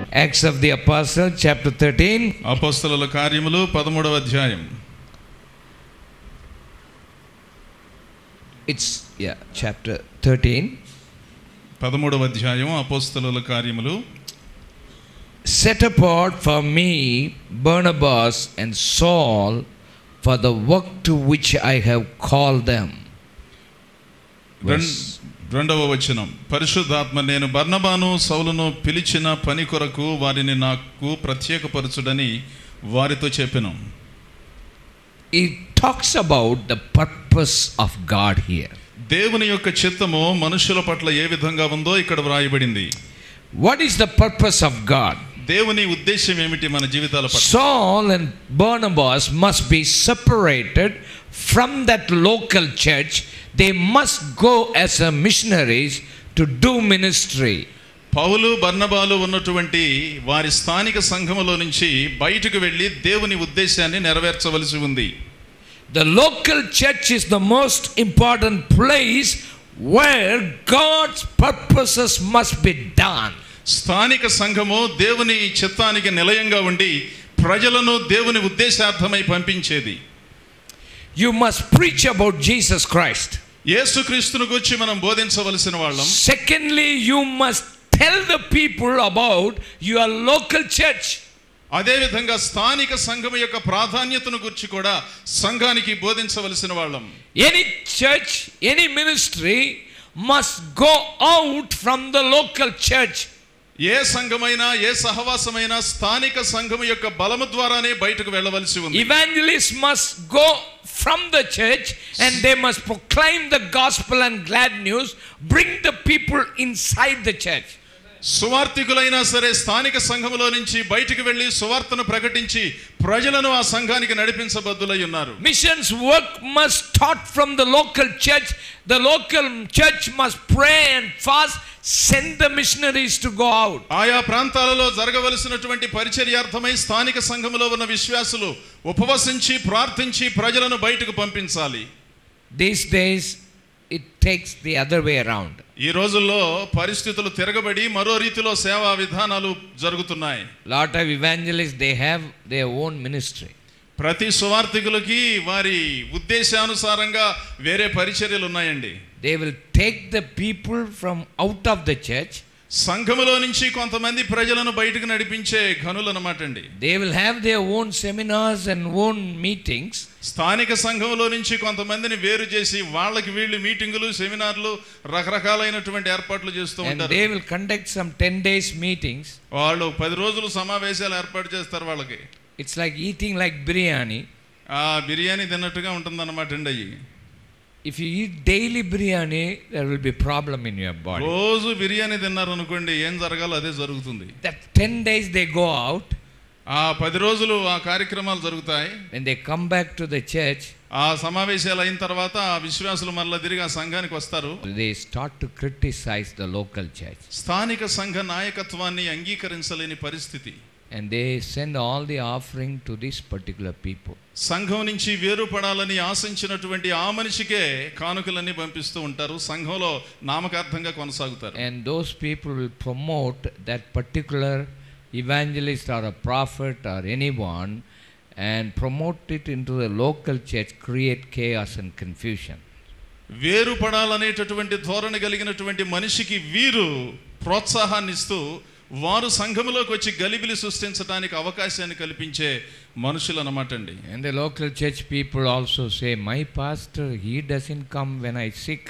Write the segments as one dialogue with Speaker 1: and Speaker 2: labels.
Speaker 1: Acts of the Apostle, chapter 13.
Speaker 2: అపోస్తలుల కార్యములు పదమూడవ అధ్యాయం
Speaker 1: It's, yeah, chapter 13.
Speaker 2: పదమూడవ అధ్యాయం అపోస్తలుల కార్యములు
Speaker 1: Set apart for me Barnabas and Saul for the work to which I have called them.
Speaker 2: రెం-
Speaker 1: Verse
Speaker 2: రెండవ వచనం పరిశుద్ధాత్మ నేను బర్నబాను సౌలును పిలిచిన పని కొరకు వారిని నాకు ప్రత్యేకపరచుడని వారితో చెప్పాను
Speaker 1: It talks about the purpose of God here.
Speaker 2: దేవుని యొక్క చిత్తము మనుషుల పట్ల ఏ విధంగా ఉందో ఇక్కడ వ్రాయబడింది
Speaker 1: What is the purpose of God?
Speaker 2: దేవుని ఉద్దేశం ఏమిటి మన జీవితాల పట్ల
Speaker 1: Saul and Barnabas must be separated from that local church. They must go as a missionaries to do ministry.
Speaker 2: పౌలు బర్నబాలు ఉన్నటువంటి వారి స్థానిక సంఘములో నుంచి బయటకు వెళ్ళి దేవుని ఉద్దేశాన్ని నెరవేర్చవలసి ఉంది
Speaker 1: The local church is the most important place where God's purposes must be done.
Speaker 2: స్థానిక సంఘము దేవుని చిత్తానికి నిలయంగా ఉండి ప్రజలను దేవుని ఉద్దేశార్థమై పంపించేది
Speaker 1: You must preach about Jesus Christ.
Speaker 2: యేసుక్రీస్తును గురించి మనం బోధించవలసిన వాళ్ళం
Speaker 1: Secondly, you must tell the people about your local church.
Speaker 2: అదేవిధంగా స్థానిక సంఘం యొక్క ప్రాధాన్యతను గురించి కూడా సంఘానికి బోధించవలసిన వాళ్ళం
Speaker 1: Any church, any ministry must go out from the local church.
Speaker 2: ఏ సంఘమైనా ఏ సహవాసమైనా స్థానిక సంఘం యొక్క బలము ద్వారానే బయటకు వెళ్ళవలసి ఉంది
Speaker 1: Evangelists must go from the church and they must proclaim the gospel and glad news, bring the people inside the church.
Speaker 2: సువార్థికులైనా సరే స్థానిక సంఘములో నుంచి బయటకు వెళ్ళి సువార్తను ప్రకటించి ప్రజలను ఆ సంఘానికి నడిపించబద్దులై ఉన్నారు
Speaker 1: Missions work must start from the local church. The local church must pray and fast, send the missionaries to go out.
Speaker 2: ఆయా ప్రాంతాలలో జరగవలసినటువంటి పరిచర్యార్థమై స్థానిక సంఘములో ఉన్న విశ్వాసులు ఉపవసించి ప్రార్థించి ప్రజలను బయటకు పంపించాలి
Speaker 1: These days, it takes the other way around.
Speaker 2: ఈ రోజుల్లో పరిస్థితులు తిరగబడి మరో రీతిలో సేవా విధానాలు జరుగుతున్నాయి
Speaker 1: Lot of evangelists, they have their own ministry.
Speaker 2: ప్రతి సువార్థికులకి వారి ఉద్దేశానుసారంగా వేరే పరిచర్యలు ఉన్నాయండి
Speaker 1: They will take the people from out of the church.
Speaker 2: సంఘములో నుంచి కొంతమంది ప్రజలను బయటకు నడిపించే ఘనులు అనమాట అండి
Speaker 1: They will have their own seminars and own meetings.
Speaker 2: స్థానిక సంఘంలో నుంచి కొంతమందిని వేరు చేసి వాళ్ళకి వీళ్ళు మీటింగులు సెమినార్లు రకరకాలైనటువంటి ఏర్పాట్లు చేస్తూ
Speaker 1: And
Speaker 2: ఉంటారు
Speaker 1: they will conduct some 10 days meetings.
Speaker 2: వాళ్ళు పది రోజులు సమావేశాలు ఏర్పాటు చేస్తారు వాళ్ళకి
Speaker 1: It's like eating like biryani.
Speaker 2: ఆ బిర్యానీ తిన్నట్టుగా ఉంటుందన్నమాట అండి అయ్యి
Speaker 1: If you eat daily biryani, there will be problem in your body.
Speaker 2: రోజు బిర్యానీ తిన్నారు అనుకోండి ఏం జరగాలో అదే జరుగుతుంది
Speaker 1: That 10 days they go out,
Speaker 2: ఆ పది రోజులు ఆ కార్యక్రమాలు జరుగుతాయి
Speaker 1: when they come back to the church,
Speaker 2: ఆ సమావేశాలు అయిన తర్వాత ఆ విశ్వాసులు మరలా తిరిగి ఆ సంఘానికి వస్తారు
Speaker 1: they start to criticize the local church.
Speaker 2: స్థానిక సంఘ నాయకత్వాన్ని అంగీకరించలేని పరిస్థితి
Speaker 1: And they send all the offering to these particular people.
Speaker 2: సంఘం నుంచి వేరుపడాలని ఆశించినటువంటి ఆ మనిషికే కానుకలన్నీ పంపిస్తూ ఉంటారు సంఘంలో నామకార్థంగా కొనసాగుతారు
Speaker 1: And those people will promote that particular evangelist or a prophet or anyone and promote it into the local church, create chaos and confusion.
Speaker 2: వేరుపడాలనేటటువంటి ధోరణి కలిగినటువంటి మనిషికి వీరు ప్రోత్సాహాన్ని ఇస్తూ వారు సంఘములోకి వచ్చి గలిబిలి సృష్టించడానికి అవకాశాన్ని కల్పించే మనుషులు అన్నమాట అండి
Speaker 1: And the local church people also say, My pastor, he doesn't come when I sick.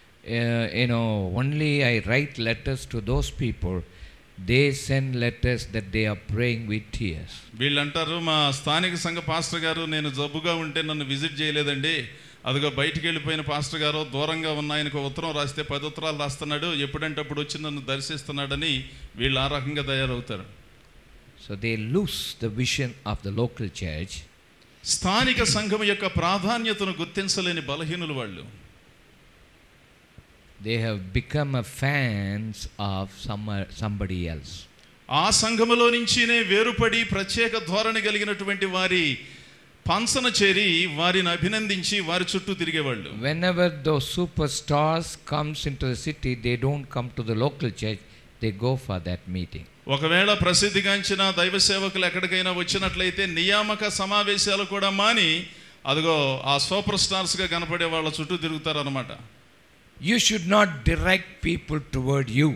Speaker 1: Uh, you know, only I write letters to those people. They send letters that they are praying with tears.
Speaker 2: వీళ్ళు అంటారు మా స్థానిక సంఘ pastor గారు నేను జబ్బుగా ఉంటే నన్ను visit చేయలేదండి అదిగో బయటికి వెళ్ళిపోయిన పాస్టర్ గారు దూరంగా ఉన్న ఆయనకు ఉత్తరం రాస్తే పది ఉత్తరాలు రాస్తున్నాడు ఎప్పుడంటే అప్పుడు వచ్చి నన్ను దర్శిస్తున్నాడని వీళ్ళు ఆ రకంగా తయారవుతారు
Speaker 1: So they lose the vision of the local church
Speaker 2: స్థానిక సంఘం యొక్క ప్రాధాన్యతను గుర్తించలేని బలహీనులు వాళ్ళు
Speaker 1: they have become a fans of some, somebody else.
Speaker 2: ఆ సంఘములో నుంచినే వేరుపడి ప్రత్యేక ధోరణి కలిగినటువంటి వారి పంచన చేరి వారిని అభినందించి వారి చుట్టూ తిరిగేవాళ్ళు
Speaker 1: Whenever those superstars comes into the city, they don't come to the local church, they go for that meeting.
Speaker 2: ఒకవేళ ప్రసిద్ధిగాంచిన దైవ సేవకులు ఎక్కడికైనా వచ్చినట్లయితే నియామక సమావేశాలు కూడా మాని అదిగో ఆ సూపర్ స్టార్స్గా కనపడే వాళ్ళ చుట్టూ తిరుగుతారనమాట
Speaker 1: You should not direct people toward you.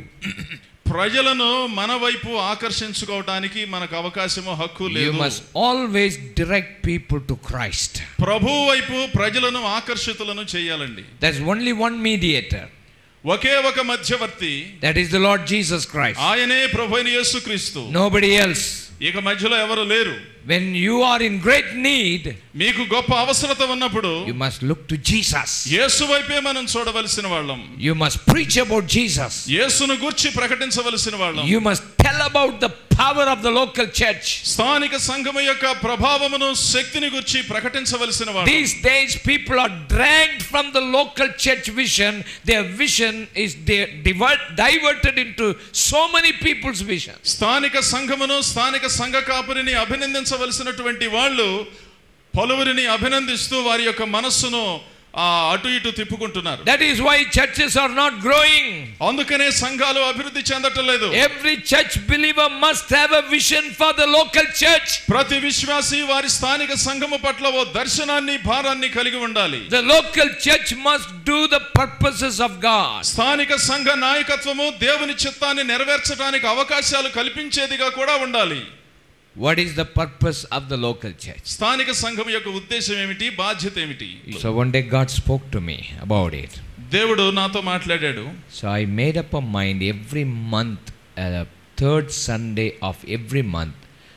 Speaker 2: ప్రజలను మన వైపు ఆకర్షించుకోవటానికి మనకు అవకాశము హక్కు
Speaker 1: You
Speaker 2: లేదు
Speaker 1: must always direct people to Christ.
Speaker 2: ప్రభు వైపు ప్రజలను ఆకర్షితులను చేయాలండి
Speaker 1: There's only one mediator.
Speaker 2: ఒకే ఒక మధ్యవర్తి
Speaker 1: That is the Lord Jesus Christ.
Speaker 2: ఆయనే ప్రభు అయిన యేసుక్రీస్తు
Speaker 1: Nobody else.
Speaker 2: ఇక మధ్యలో ఎవరు లేరు
Speaker 1: When you are in great need,
Speaker 2: మీకు గొప్ప అవసరత ఉన్నప్పుడు
Speaker 1: you must look to Jesus.
Speaker 2: యేసు వైపే మనం చూడవలసిన వాళ్ళం
Speaker 1: You must preach about Jesus.
Speaker 2: యేసును గూర్చి ప్రకటించవలసిన వాళ్ళం
Speaker 1: You must tell about the power of the local church.
Speaker 2: స్థానిక సంఘము యొక్క ప్రభావమును శక్తిని గురించి ప్రకటించవలసిన వాళ్ళం
Speaker 1: These days, people are dragged from the local church vision. Their vision is di- divert, diverted into so many people's vision.
Speaker 2: స్థానిక సంఘమును స్థానిక సంఘ కాపురిని అభినందించవలసినటువంటి వాళ్ళు పలువురిని అభినందిస్తూ వారి యొక్క మనస్సును ఆ అటు ఇటు తిప్పుకుంటున్నారు
Speaker 1: That is why churches are not growing.
Speaker 2: అందుకనే సంఘాలు అభివృద్ధి చెందటం లేదు
Speaker 1: Every church believer must have a vision for the local church.
Speaker 2: ప్రతి విశ్వాసి వారి స్థానిక సంఘము పట్ల ఓ దర్శనాన్ని భారాన్ని కలిగి ఉండాలి
Speaker 1: The local church must do the purposes of God.
Speaker 2: స్థానిక సంఘ నాయకత్వము దేవుని చిత్తాన్ని నెరవేర్చడానికి అవకాశాలు కల్పించేదిగా కూడా ఉండాలి
Speaker 1: What is the purpose of the local church?
Speaker 2: స్థానిక సంఘం యొక్క ఉద్దేశం ఏమిటి బాధ్యత ఏమిటి
Speaker 1: So one day God spoke to me about it.
Speaker 2: దేవుడు నాతో మాట్లాడాడు
Speaker 1: So I made up a mind every month, uh, third Sunday of every month,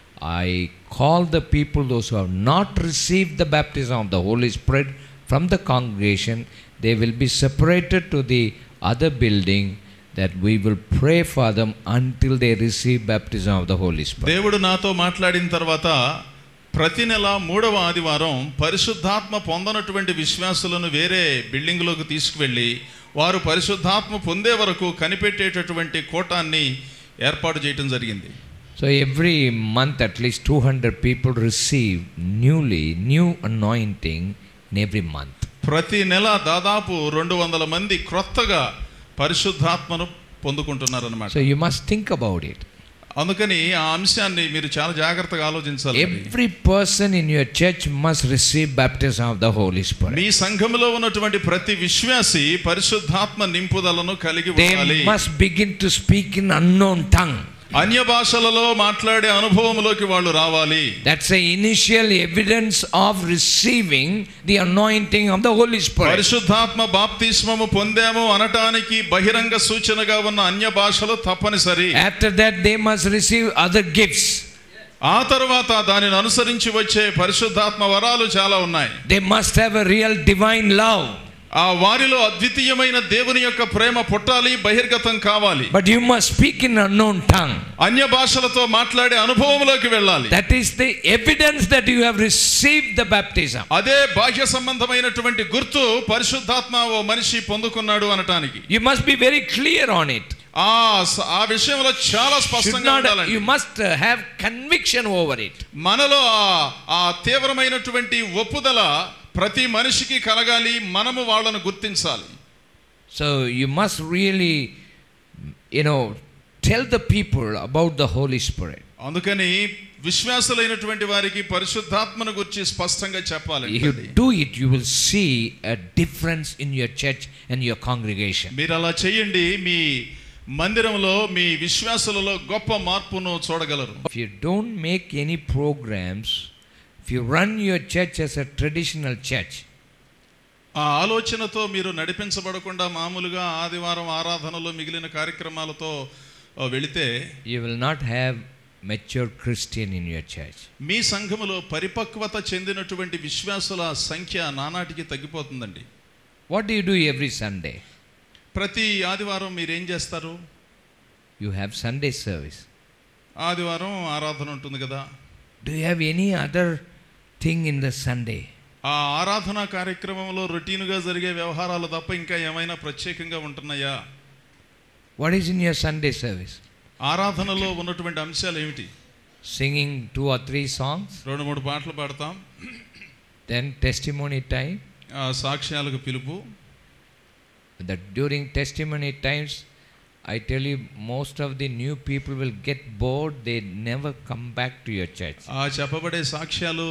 Speaker 1: I call the people, those who have not received the baptism of the Holy Spirit from the congregation, they will be separated to the other building that we will pray for them until they receive baptism of the Holy Spirit.
Speaker 2: దేవుడు నాతో మాట్లాడిన తర్వాత ప్రతి నెల మూడవ ఆదివారం పరిశుద్ధాత్మ పొందనటువంటి విశ్వాసులను వేరే బిల్డింగ్లోకి తీసుకువెళ్ళి వారు పరిశుద్ధాత్మ పొందే వరకు కనిపెట్టేటటువంటి కూటాన్ని ఏర్పాటు చేయటం జరిగింది
Speaker 1: So every month at least 200 people receive newly new anointing in every month.
Speaker 2: ప్రతి నెల దాదాపు రెండు వందల మంది క్రొత్తగా పరిశుద్ధాత్మను పొందుకుంటున్నారన్నమాట
Speaker 1: So you must think about it.
Speaker 2: అందుకని ఆ అంశాన్ని మీరు చాలా జాగ్రత్తగా ఆలోచించాలి మరి.
Speaker 1: Every person in your church must receive baptism of the Holy Spirit.
Speaker 2: మీ సంఘములో ఉన్నటువంటి ప్రతి విశ్వాసి పరిశుద్ధాత్మ నింపుదలను కలిగి ఉండాలి
Speaker 1: They must begin to speak in unknown tongue.
Speaker 2: అన్య భాషలలో మాట్లాడే అనుభవంలోకి వాళ్ళు రావాలి
Speaker 1: That's the initial evidence of receiving the anointing of the Holy Spirit.
Speaker 2: పరిశుద్ధాత్మ బాప్తిస్మము పొందాము అనటానికి బహిరంగ సూచనగా ఉన్న అన్య భాషలు తప్పనిసరి
Speaker 1: After that, they must receive other gifts.
Speaker 2: ఆ తర్వాత దానిని అనుసరించి వచ్చే పరిశుద్ధాత్మ వరాలు చాలా ఉన్నాయి
Speaker 1: They must have a real divine love.
Speaker 2: ఆ వారిలో అద్వితీయమైన దేవుని యొక్క ప్రేమ పుట్టాలి బహిర్గతం కావాలి
Speaker 1: But you must speak in unknown tongue.
Speaker 2: అన్య భాషలతో మాట్లాడే అనుభవంలోకి వెళ్ళాలి
Speaker 1: That is the evidence that you have received the baptism.
Speaker 2: అదే బాహ్య సంబంధమైనటువంటి గుర్తు పరిశుద్ధాత్మ ఓ మనిషి పొందుకున్నాడు అనటానికి
Speaker 1: You must be very clear on it.
Speaker 2: ఆ స- ఆ విషయంలో చాలా
Speaker 1: Should
Speaker 2: స్పష్టంగా
Speaker 1: not,
Speaker 2: ఉండాలండి
Speaker 1: you must uh, have conviction over it.
Speaker 2: మనలో ఆ- ఆ తీవ్రమైనటువంటి ఒప్పుదల ప్రతి మనిషికి కలగాలి మనము వాళ్ళను గుర్తించాలి
Speaker 1: So you must really, you know, tell the people about the Holy Spirit.
Speaker 2: అందుకని విశ్వాసులైనటువంటి వారికి పరిశుద్ధాత్మను గురించి స్పష్టంగా చెప్పాలి
Speaker 1: If you do it, you will see a difference in your church and your congregation.
Speaker 2: మీరు అలా చేయండి మీ మందిరంలో మీ విశ్వాసులలో గొప్ప మార్పును చూడగలరు
Speaker 1: If you don't make any programs, if you run your church as a traditional church,
Speaker 2: ఆ ఆలోచనతో మీరు నడిపించబడకుండా మామూలుగా ఆదివారం ఆరాధనలో మిగిలిన కార్యక్రమాలతో ఆ, వెళితే
Speaker 1: you will not have mature Christian in your church.
Speaker 2: మీ సంఘములో పరిపక్వత చెందినటువంటి విశ్వాసుల సంఖ్య నానాటికి తగ్గిపోతుందండి
Speaker 1: What do you do every Sunday?
Speaker 2: ప్రతి ఆదివారం మీరు ఏం చేస్తారు
Speaker 1: You have Sunday service.
Speaker 2: ఆదివారం ఆరాధన ఉంటుంది కదా
Speaker 1: Do you have any other thing in the Sunday?
Speaker 2: ఆ ఆరాధన కార్యక్రమంలో రొటీన్గా జరిగే వ్యవహారాలు తప్ప ఇంకా ఏమైనా ప్రత్యేకంగా ఉంటున్నాయా
Speaker 1: What is in your Sunday service?
Speaker 2: ఆరాధనలో ఉన్నటువంటి అంశాలు ఏమిటి
Speaker 1: Singing two or three songs,
Speaker 2: రెండు మూడు పాటలు పాడతాం
Speaker 1: then testimony time.
Speaker 2: ఆ సాక్ష్యాలకు పిలుపు
Speaker 1: That during testimony times, I tell you, most of the new people will get bored. They never come back to your church.
Speaker 2: ఆ చెప్పబడే సాక్ష్యాలు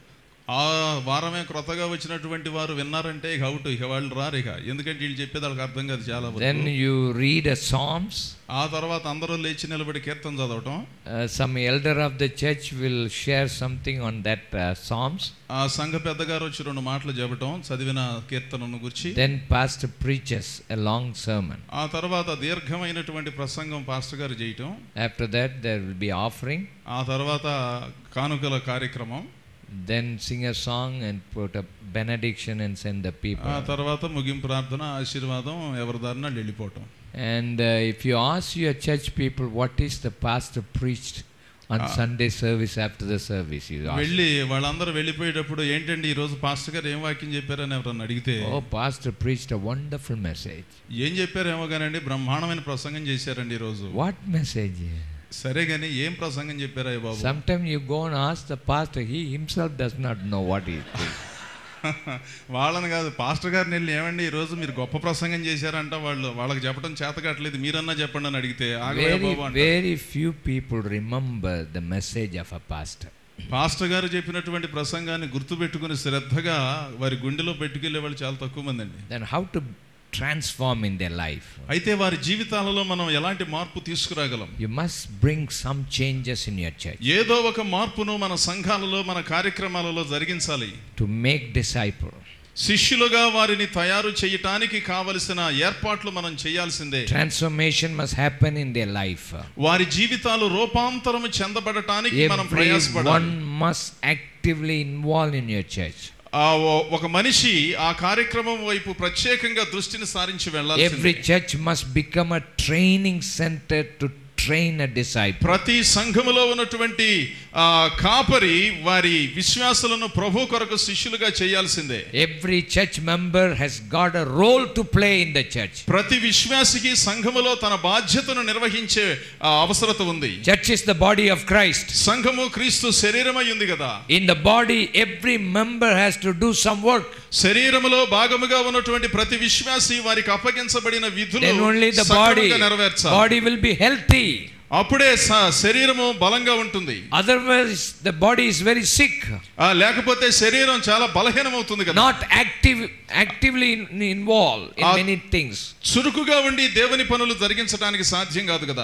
Speaker 2: ఆ వారమే క్రొత్తగా వచ్చినటువంటి వారు విన్నారంటే ఇక అవుట్ ఇక వాళ్ళు రారు ఇక ఎందుకంటే వీళ్ళు చెప్పేది వాళ్ళకి అర్థం కాదు చాలా వరకు.
Speaker 1: Then you read a Psalms.
Speaker 2: ఆ తర్వాత అందరూ లేచి నిలబడి కీర్తన చదవటం
Speaker 1: Uh, some elder of the church will share something on that uh, Psalms.
Speaker 2: ఆ సంఘ పెద్దగారు వచ్చి రెండు మాటలు చెప్పటం చదివిన కీర్తనను గురించి
Speaker 1: Then pastor preaches a long sermon.
Speaker 2: ఆ తర్వాత దీర్ఘమైనటువంటి ప్రసంగం పాస్టర్ గారు చేయటం
Speaker 1: After that, there will be offering.
Speaker 2: ఆ తర్వాత కానుకల కార్యక్రమం
Speaker 1: Then sing a song and put a benediction and send the
Speaker 2: ఆ
Speaker 1: people.
Speaker 2: తర్వాత ముగింపు ప్రార్థన ఆశీర్వాదం ఎవరి దారిన వాళ్ళు వెళ్ళిపోవటం
Speaker 1: And uh, if you ask your church people what is the pastor preached on
Speaker 2: Ah.
Speaker 1: Sunday service after the service, you ask.
Speaker 2: వెళ్ళి వాళ్ళందరూ వెళ్ళిపోయేటప్పుడు ఏంటండి ఈ రోజు పాస్టర్ గారు ఏం వాక్యం చెప్పారని ఎవరన్నా అడిగితే
Speaker 1: Oh, pastor preached a wonderful message.
Speaker 2: ఏం చెప్పారేమో కానండి బ్రహ్మాండమైన ప్రసంగం చేశారండి ఈ రోజు
Speaker 1: What message?
Speaker 2: సరే కానీ ఏం ప్రసంగం చెప్పారా ఈ బాబు
Speaker 1: Sometimes you go and ask the pastor, he himself does not know what he preached.
Speaker 2: వాళ్ళని కాదు పాస్టర్ గారిని వెళ్ళి ఏమండి ఈ రోజు మీరు గొప్ప ప్రసంగం చేశారంట వాళ్ళు వాళ్ళకి చెప్పడం చేత కావట్లేదు మీరన్నా చెప్పండి అని అడిగితే ఆగవే
Speaker 1: Very,
Speaker 2: బాబు అంటారు.
Speaker 1: very few people remember the message of a pastor.
Speaker 2: Pastor గారు చెప్పినటువంటి ప్రసంగాన్ని గుర్తుపెట్టుకుని శ్రద్ధగా వారి గుండెలో పెట్టుకెళ్లే వాళ్ళు చాలా తక్కువ మంది అండి
Speaker 1: Then how to transform in their life?
Speaker 2: అయితే వారి జీవితాలలో మనం ఎలాంటి మార్పు తీసుకురాగలం
Speaker 1: You must bring some changes in your church
Speaker 2: ఏదో ఒక మార్పును మన సంఘాలలో మన కార్యక్రమాలలో జరిగించాలి
Speaker 1: to make disciple.
Speaker 2: శిష్యులుగా వారిని తయారు చేయటానికి కావలసిన ఏర్పాట్లు మనం చేయాల్సిందే
Speaker 1: Transformation must happen in their life.
Speaker 2: వారి జీవితాలు రూపాంతరం చెందబడటానికి మనం ప్రయాసపడాలి
Speaker 1: Everyone must actively involve in your church.
Speaker 2: ఆ ఓ- ఒక మనిషి ఆ కార్యక్రమం వైపు ప్రత్యేకంగా దృష్టిని సారించి
Speaker 1: Every
Speaker 2: వెళ్ళాలి
Speaker 1: church must become a training center to train a disciple.
Speaker 2: ప్రతి సంఘములో ఉన్నటువంటి ఆ కాపరి వారి విశ్వాసులను ప్రభు కొరకు శిష్యులుగా చేయాల్సిందే
Speaker 1: Every church member has got a role to play in the church.
Speaker 2: ప్రతి విశ్వాసికి సంఘములో తన బాధ్యతను నిర్వహించే ఆ, అవసరత ఉంది
Speaker 1: Church is the body of Christ.
Speaker 2: సంఘము క్రీస్తు శరీరమై ఉంది కదా
Speaker 1: In the body, every member has to do some work.
Speaker 2: శరీరములో భాగముగా ఉన్నటువంటి ప్రతి విశ్వాసి వారికి అప్పగించబడిన విధులు
Speaker 1: Then only the
Speaker 2: సక్రమంగా
Speaker 1: body,
Speaker 2: నెరవేర్చాలి
Speaker 1: body will be healthy.
Speaker 2: అప్పుడే స- శరీరము బలంగా ఉంటుంది
Speaker 1: Otherwise, the body is very sick,
Speaker 2: ఆ, లేకపోతే శరీరం చాలా బలహీనమవుతుంది కదా
Speaker 1: not active, actively in- involved in
Speaker 2: Ah.
Speaker 1: many things.
Speaker 2: చురుకుగా ఉండి దేవుని పనులు జరిగించడానికి సాధ్యం కాదు కదా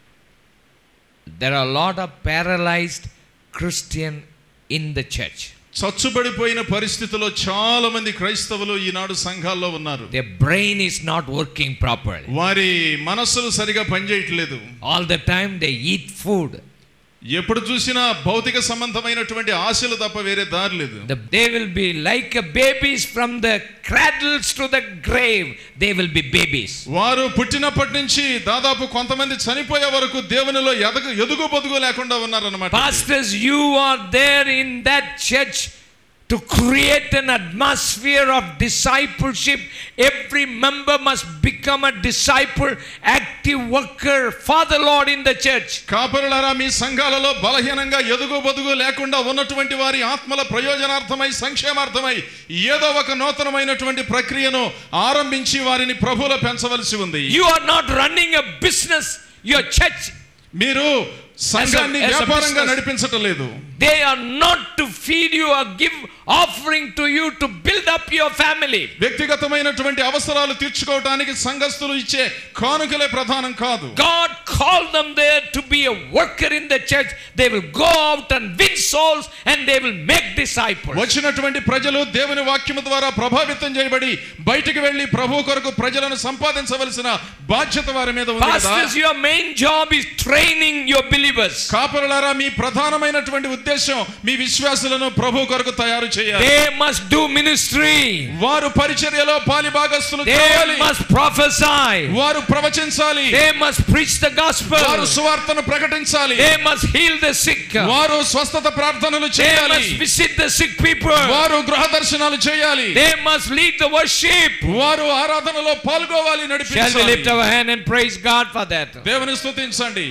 Speaker 1: There are a lot of paralyzed Christian in the church.
Speaker 2: చచ్చుబడిపోయిన పరిస్థితిలో చాలా మంది క్రైస్తవులు ఈనాడు సంఘాల్లో ఉన్నారు
Speaker 1: Their brain is not working properly.
Speaker 2: వారి మనస్సులు సరిగా పనిచేయట్లేదు
Speaker 1: All the time they eat food.
Speaker 2: ఎప్పుడు చూసినా భౌతిక సంబంధమైనటువంటి ఆశలు తప్ప వేరే దారి లేదు
Speaker 1: The, they will be like a babies from the cradles to the grave. They will be babies.
Speaker 2: వారు పుట్టినప్పటి నుంచి దాదాపు కొంతమంది చనిపోయే వరకు దేవునిలో ఎదగు ఎదుగు బొదుగు లేకుండా ఉన్నారన్నమాట
Speaker 1: Pastors, you are there in that church to create an atmosphere of discipleship. Every member must become a disciple, active worker for the Lord in the church.
Speaker 2: కాపరులారా మీ సంఘాలలో బలహీనంగా ఎదుగు బొదుగు లేకుండా ఉన్నటువంటి వారి ఆత్మల ప్రయోజనార్థమై సంక్షేమార్థమై ఏదో ఒక నూతనమైనటువంటి ప్రక్రియను ఆరంభించి వారిని ప్రభులో పెంచవలసి ఉంది
Speaker 1: You are not running a business, your church.
Speaker 2: మీరు సంఘాన్ని
Speaker 1: as a
Speaker 2: వ్యాపారంగా
Speaker 1: business.
Speaker 2: నడిపించటం లేదు
Speaker 1: They are not to feed you or give offering to you to build up your family.
Speaker 2: వ్యక్తిగతమైనటువంటి అవసరాలు తీర్చుకోవటానికి సంఘస్థులు ఇచ్చే కానుకలే ప్రధానం కాదు
Speaker 1: God called them there to be a worker in the church. They will go out and win souls and they will make disciples.
Speaker 2: వచ్చినటువంటి ప్రజలు దేవుని వాక్యము ద్వారా ప్రభావితం చేయబడి బయటికి వెళ్లి ప్రభు కొరకు ప్రజలను సంపాదించవలసిన బాధ్యత వారి మీద ఉంది కదా
Speaker 1: Pastors, your main job is training your believers.
Speaker 2: కాపరులారా మీ ప్రధానమైనటువంటి ఉద్దేశం మీ విశ్వాసులను ప్రభు కొరకు తయారు చేయాలి
Speaker 1: They must do ministry.
Speaker 2: వారు పరిచర్యలో పాలి భాగస్తులు
Speaker 1: They
Speaker 2: కావాలి
Speaker 1: must prophesy.
Speaker 2: వారు ప్రవచించాలి
Speaker 1: They must preach the gospel.
Speaker 2: వారు సువార్తను ప్రకటించాలి
Speaker 1: They must heal the sick. They
Speaker 2: వారు స్వస్థత ప్రార్థనలు చేయాలి
Speaker 1: must visit the sick people.
Speaker 2: వారు గృహ దర్శనాలు చేయాలి
Speaker 1: They must lead the worship.
Speaker 2: వారు ఆరాధనలో పాల్గొవాలి
Speaker 1: Shall we
Speaker 2: నడిపించాలి
Speaker 1: lift our hand and praise God for that?
Speaker 2: దేవుని స్తుతించండి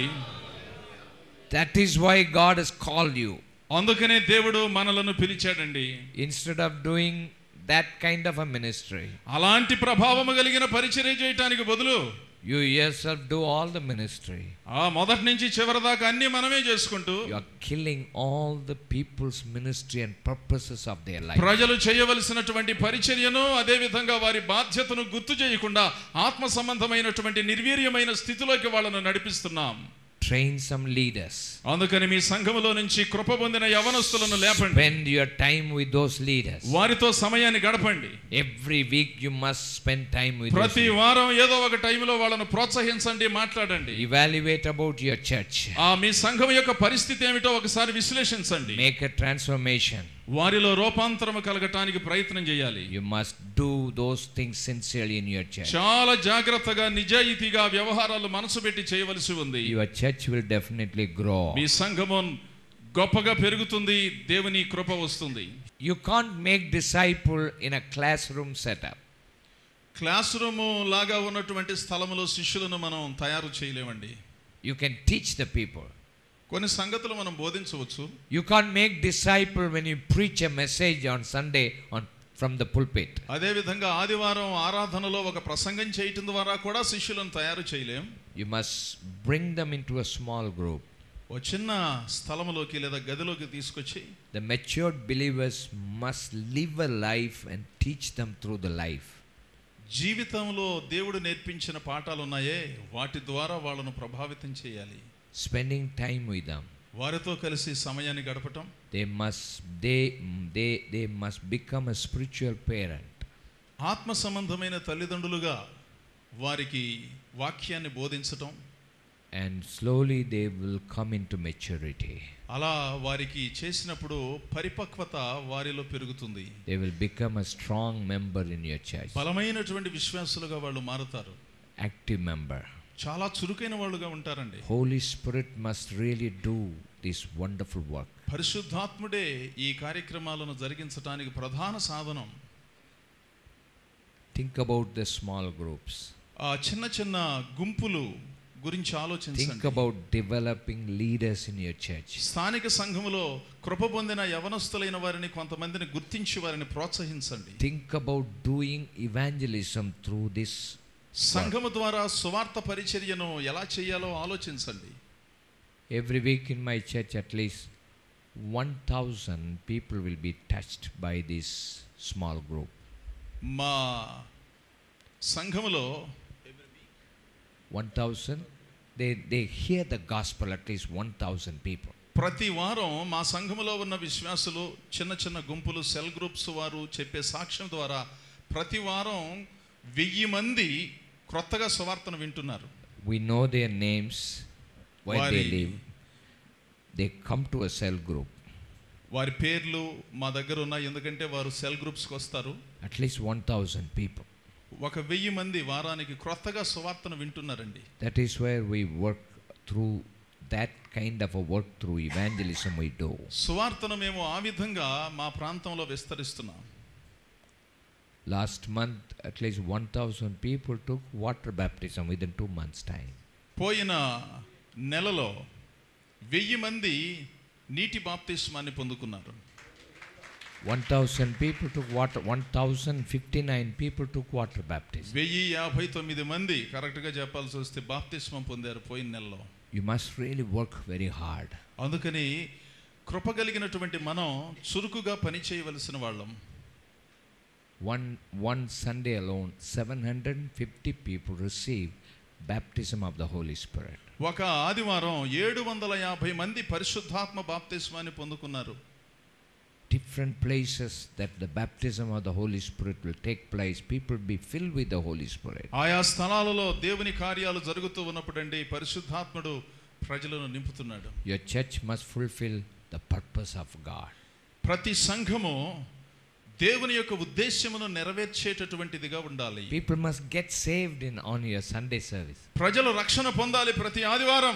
Speaker 1: That is why God has called you.
Speaker 2: అందుకనే దేవుడు మనలను పిలిచాడండి
Speaker 1: Instead of doing that kind of a ministry,
Speaker 2: అలాంటి ప్రభావము కలిగిన పరిచర్య చేయటానికి బదులు
Speaker 1: You yourself do all the ministry.
Speaker 2: ఆ మొదటి నుంచి చివరి దాకా అన్ని మనమే చేసుకుంటూ
Speaker 1: You are killing all the people's ministry and purposes of their life.
Speaker 2: ప్రజలు చేయవలసినటువంటి పరిచర్యను అదే విధంగా వారి బాధ్యతను గుర్తు చేయకుండా ఆత్మ సంబంధమైనటువంటి నిర్వీర్యమైన స్థితిలోకి వాళ్ళను నడిపిస్తున్నాం
Speaker 1: Train some leaders.
Speaker 2: అందుకని మీ సంఘములో నుంచి కృప పొందిన యవనస్తులను లేపండి
Speaker 1: Spend your time with those leaders.
Speaker 2: వారితో సమయాన్ని గడపండి
Speaker 1: Every week you must spend time with those
Speaker 2: ప్రతి
Speaker 1: leaders.
Speaker 2: వారం ఏదో ఒక టైంలో వాళ్ళను ప్రోత్సహించండి మాట్లాడండి
Speaker 1: Evaluate about your church.
Speaker 2: ఆ మీ సంఘం యొక్క పరిస్థితి ఏమిటో ఒకసారి విశ్లేషించండి
Speaker 1: Make a transformation.
Speaker 2: వారిలో రూపాంతరము కలగటానికి ప్రయత్నం చేయాలి
Speaker 1: You must do those things sincerely in your church.
Speaker 2: చాలా జాగ్రత్తగా నిజాయితీగా వ్యవహారాలు మనసు పెట్టి చేయవలసి ఉంది
Speaker 1: Your church will definitely grow.
Speaker 2: మీ సంఘము గొప్పగా పెరుగుతుంది దేవుని కృప వస్తుంది
Speaker 1: You can't make disciple in a classroom setup.
Speaker 2: Classroom లాగా ఉన్నటువంటి స్థలములో శిష్యులను మనం తయారు చేయలేమండి
Speaker 1: You can teach the people.
Speaker 2: కొన్ని సంగతులు మనం బోధించవచ్చు
Speaker 1: You can't make disciple when you preach a message on Sunday on from the pulpit.
Speaker 2: అదేవిధంగా ఆదివారం ఆరాధనలో ఒక ప్రసంగం చేయటం ద్వారా కూడా శిష్యులను తయారు చేయలేం
Speaker 1: You must bring them into a small group.
Speaker 2: ఓ చిన్న స్థలములోకి లేదా గదిలోకి తీసుకొచ్చి
Speaker 1: The matured believers must live a life and teach them through the life.
Speaker 2: జీవితంలో దేవుడు నేర్పించిన పాఠాలు ఉన్నాయే వాటి ద్వారా వాళ్ళను ప్రభావితం చేయాలి
Speaker 1: Spending time with them.
Speaker 2: వారితో కలిసి సమయాన్ని గడపటం
Speaker 1: They must they they they must become a spiritual parent.
Speaker 2: ఆత్మ సంబంధమైన తల్లిదండ్రులుగా వారికి వాక్యాన్ని బోధించటం
Speaker 1: And slowly they will come into maturity.
Speaker 2: అలా వారికి చేసినప్పుడు పరిపక్వత వారిలో పెరుగుతుంది
Speaker 1: They will become a strong member in your church.
Speaker 2: బలమైనటువంటి విశ్వాసులుగా వాళ్ళు మారుతారు
Speaker 1: Active member.
Speaker 2: చాలా చురుకైన వాళ్ళుగా ఉంటారండి
Speaker 1: Holy Spirit must really do this wonderful work.
Speaker 2: పరిశుద్ధాత్ముడే ఈ కార్యక్రమాలను జరిగించడానికి ప్రధాన సాధనం
Speaker 1: Think about the small groups.
Speaker 2: ఆ చిన్న చిన్న గుంపులు గురించి
Speaker 1: Think
Speaker 2: ఆలోచించండి
Speaker 1: about developing leaders in your church.
Speaker 2: స్థానిక సంఘములో కృప పొందిన యవనస్తులైన వారిని కొంతమందిని గుర్తించి వారిని ప్రోత్సహించండి
Speaker 1: Think about doing evangelism through this.
Speaker 2: సంఘము ద్వారా సువార్త పరిచర్యను ఎలా చేయాలో ఆలోచించండి
Speaker 1: Every week in my church, at least 1,000 people will be touched by this small group.
Speaker 2: మా సంఘములో
Speaker 1: 1,000, they, they hear the gospel, at least 1,000 people.
Speaker 2: ప్రతి వారం మా సంఘములో ఉన్న విశ్వాసులు చిన్న చిన్న గుంపులు సెల్ గ్రూప్స్ వారు చెప్పే సాక్ష్యం ద్వారా ప్రతి వారం వెయ్యి మంది క్రొత్తగా సువార్తను వింటున్నారు
Speaker 1: We know their names, where they
Speaker 2: వారి-
Speaker 1: live. They come to a cell group.
Speaker 2: వారి పేర్లు మా దగ్గర ఉన్నాయి ఎందుకంటే వారు సెల్ గ్రూప్స్కి వస్తారు
Speaker 1: At least 1,000 people.
Speaker 2: ఒక వెయ్యి మంది వారానికి క్రొత్తగా సువార్తను వింటున్నారండి
Speaker 1: That is where we work through that kind of a work through evangelism we do.
Speaker 2: సువార్తను మేము ఆ విధంగా మా ప్రాంతంలో విస్తరిస్తున్నాం
Speaker 1: Last month, at least 1,000 people took water baptism within two months' time.
Speaker 2: పోయిన నెలలో వెయ్యి మంది నీటి బాప్తిస్మాన్ని పొందుకున్నారు
Speaker 1: 1,000 people took water, 1,059 people took water baptism.
Speaker 2: వెయ్యి యాభై తొమ్మిది మంది కరెక్ట్గా చెప్పాల్సి వస్తే బాప్తిస్మం పొందారు పోయిన నెలలో
Speaker 1: You must really work very hard.
Speaker 2: అందుకని కృప కలిగినటువంటి మనం చురుకుగా పని చేయవలసిన వాళ్ళం
Speaker 1: One, one Sunday alone, 750 people received baptism of the Holy Spirit.
Speaker 2: ఒక ఆదివారం ఏడు వందల యాభై మంది పరిశుద్ధాత్మ బాప్తిస్మాన్ని పొందుకున్నారు
Speaker 1: Different places that the baptism of the Holy Spirit will take place, people be filled with the Holy Spirit.
Speaker 2: ఆయా స్థలాలలో దేవుని కార్యాలు జరుగుతూ ఉన్నప్పుడండి పరిశుద్ధాత్ముడు ప్రజలను నింపుతున్నాడు
Speaker 1: Your church must fulfill the purpose of God.
Speaker 2: ప్రతి సంఘము దేవుని యొక్క ఉద్దేశ్యమును నెరవేర్చేటటువంటిదిగా ఉండాలి
Speaker 1: People must get saved in on your Sunday service.
Speaker 2: ప్రజలు రక్షణ పొందాలి ప్రతి ఆదివారం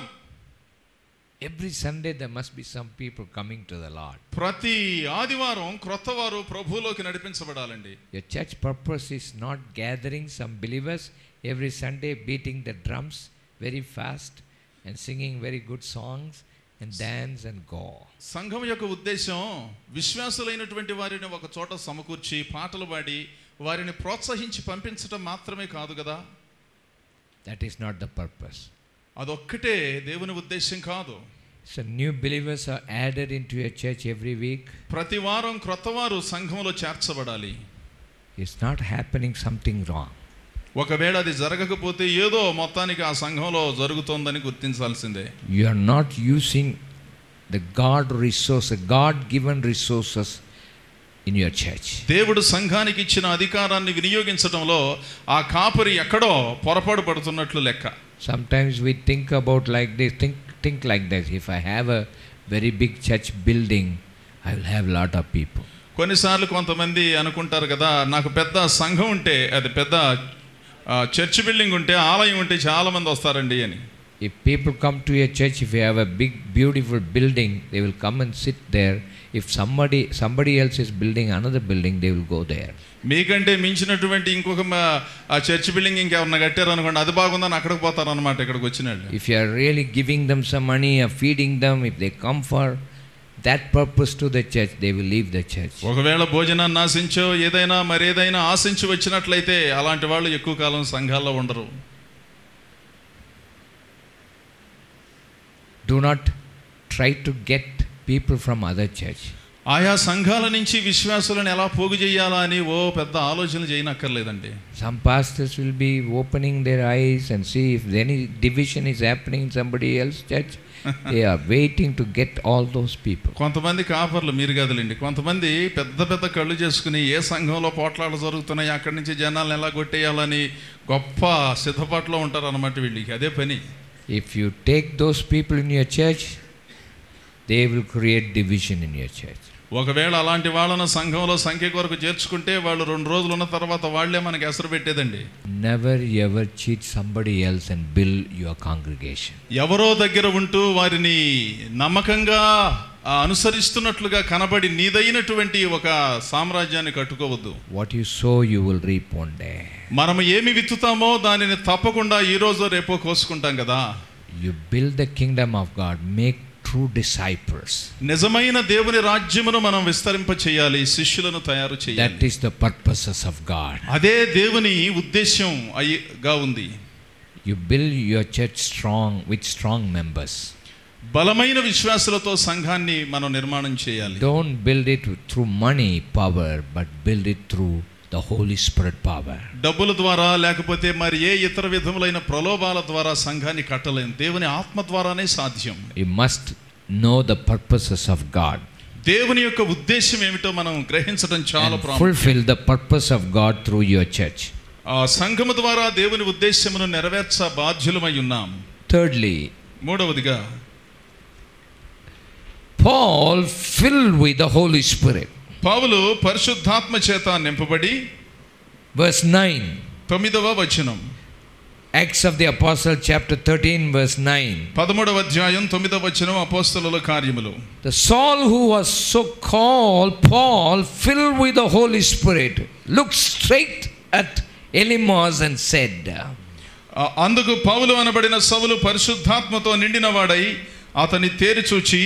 Speaker 1: Every Sunday there must be some people coming to the Lord.
Speaker 2: ప్రతి ఆదివారం క్రొత్త వారు ప్రభువులోకి నడిపించబడాలండి
Speaker 1: Your church purpose is not gathering some believers every Sunday beating the drums very fast and singing very good songs and dance and go.
Speaker 2: సంఘం యొక్క ఉద్దేశం విశ్వాసులైనటువంటి వారిని ఒక చోట సమకూర్చి పాటలు పాడి వారిని ప్రోత్సహించి పంపించడం మాత్రమే కాదు కదా
Speaker 1: That is not the purpose.
Speaker 2: అదొక్కటే దేవుని ఉద్దేశం కాదు
Speaker 1: So new believers are added into your church every week.
Speaker 2: ప్రతి వారం క్రొత్తవారు సంఘంలో చేర్చబడాలి
Speaker 1: It's not happening something wrong.
Speaker 2: ఒకవేళ అది జరగకపోతే ఏదో మొత్తానికి ఆ సంఘంలో జరుగుతోందని గుర్తించాల్సిందే
Speaker 1: You are not using the God resources, God given resources in your church.
Speaker 2: దేవుడు సంఘానికి ఇచ్చిన అధికారాన్ని వినియోగించడంలో ఆ కాపరి ఎక్కడో పొరపాటు పడుతున్నట్లు లెక్క
Speaker 1: Sometimes we think about like this, think, think like this. If I have a very big church building, I will have lot of people.
Speaker 2: కొన్నిసార్లు కొంతమంది అనుకుంటారు కదా నాకు పెద్ద సంఘం ఉంటే అది పెద్ద ఆ, చర్చ్ బిల్డింగ్ ఉంటే ఆలయం ఉంటే చాలా మంది వస్తారండి అని
Speaker 1: If people come to your church, if you have a big, beautiful building, they will come and sit there. If somebody somebody else is building another building, they will go there.
Speaker 2: మీకంటే మించినటువంటి ఇంకొక మ- ఆ church building ఇంకెవరన్నా కట్టారు అనుకోండి అది బాగుందని అక్కడికి పోతారనమాట ఇక్కడికి వచ్చిన వాళ్ళు
Speaker 1: If you are really giving them some money or feeding them, if they come for that purpose to the church, they will leave the church.
Speaker 2: ఒకవేళ భోజనాన్ని ఆశించో ఏదైనా మరేదైనా ఆశించి వచ్చినట్లయితే అలాంటి వాళ్ళు ఎక్కువ కాలం సంఘాల్లో ఉండరు
Speaker 1: Do not try to get people from other church.
Speaker 2: ఆయా సంఘాల నుంచి విశ్వాసులను ఎలా పోగు చేయాలా అని ఓ పెద్ద ఆలోచనలు చేయనక్కర్లేదండి
Speaker 1: Some pastors will be opening their eyes and see if any division is happening in somebody else's church. they are waiting to get all those people.
Speaker 2: కొంతమంది కాపర్లు మీరు కదలండి కొంతమంది పెద్ద పెద్ద కళ్ళు చేసుకుని ఏ సంఘంలో పోట్లాటలు జరుగుతున్నాయి అక్కడి నుంచి జనాలను ఎలా కొట్టేయాలని గొప్ప సిద్ధపాటులో ఉంటారు అనమాట వీళ్ళకి అదే పని
Speaker 1: If you take those people in your church, they will create division in your church.
Speaker 2: ఒకవేళ అలాంటి వాళ్ళను సంఘంలో సంఖ్య కొరకు చేర్చుకుంటే వాళ్ళు రెండు రోజులు ఉన్న తర్వాత వాళ్ళే మనకి ఎసరు పెట్టేదండి
Speaker 1: Never ever cheat somebody else and build your congregation.
Speaker 2: ఎవరో దగ్గర ఉంటూ వారిని నమ్మకంగా ఆ, అనుసరిస్తున్నట్లుగా కనబడి నీదైనటువంటి ఒక సామ్రాజ్యాన్ని కట్టుకోవద్దు
Speaker 1: What you sow, you will reap one day.
Speaker 2: మనం ఏమి విత్తుతామో దానిని తప్పకుండా ఈ రోజు రేపో కోసుకుంటాం కదా
Speaker 1: You build the kingdom of God, make true disciples.
Speaker 2: నిజమైన దేవుని రాజ్యమును మనం విస్తరింప చేయాలి శిష్యులను తయారు
Speaker 1: That
Speaker 2: చేయాలి
Speaker 1: is the purposes of God.
Speaker 2: అదే దేవుని ఉద్దేశం అయ్యిగా ఉంది
Speaker 1: You build your church strong with strong members.
Speaker 2: బలమైన విశ్వాసులతో సంఘాన్ని మనం నిర్మాణం చేయాలి
Speaker 1: Don't build it through money power, but build it through the Holy Spirit power.
Speaker 2: డబ్బుల ద్వారా లేకపోతే మరి ఏ ఇతర విధములైన ప్రలోభాల ద్వారా సంఘాన్ని కట్టలేం దేవుని ఆత్మ ద్వారానే సాధ్యం
Speaker 1: You must know the purposes of God
Speaker 2: దేవుని యొక్క ఉద్దేశం ఏమిటో మనం గ్రహించడం చాలా
Speaker 1: and
Speaker 2: ప్రాముఖ్యం
Speaker 1: fulfill the purpose of God through your church.
Speaker 2: ఆ సంఘము ద్వారా దేవుని ఉద్దేశమును నెరవేర్చ బాధ్యులమై ఉన్నాం
Speaker 1: Thirdly,
Speaker 2: మూడవదిగా
Speaker 1: Paul filled with the Holy Spirit.
Speaker 2: పౌలు పరిశుద్ధాత్మ చేత నింపబడి
Speaker 1: Verse 9,
Speaker 2: తొమ్మిదవ వచనం
Speaker 1: Acts of the Apostle, chapter 13, verse 9.
Speaker 2: పదమూడవ అధ్యాయం తొమ్మిదవ వచనం అపోస్తలుల కార్యములు
Speaker 1: The Saul who was so called Paul, filled with the Holy Spirit, looked straight at Elimas and said,
Speaker 2: ఆ, అందుకు పౌలు అనబడిన సవులు పరిశుద్ధాత్మతో నిండినవాడై అతని తేరి చూచి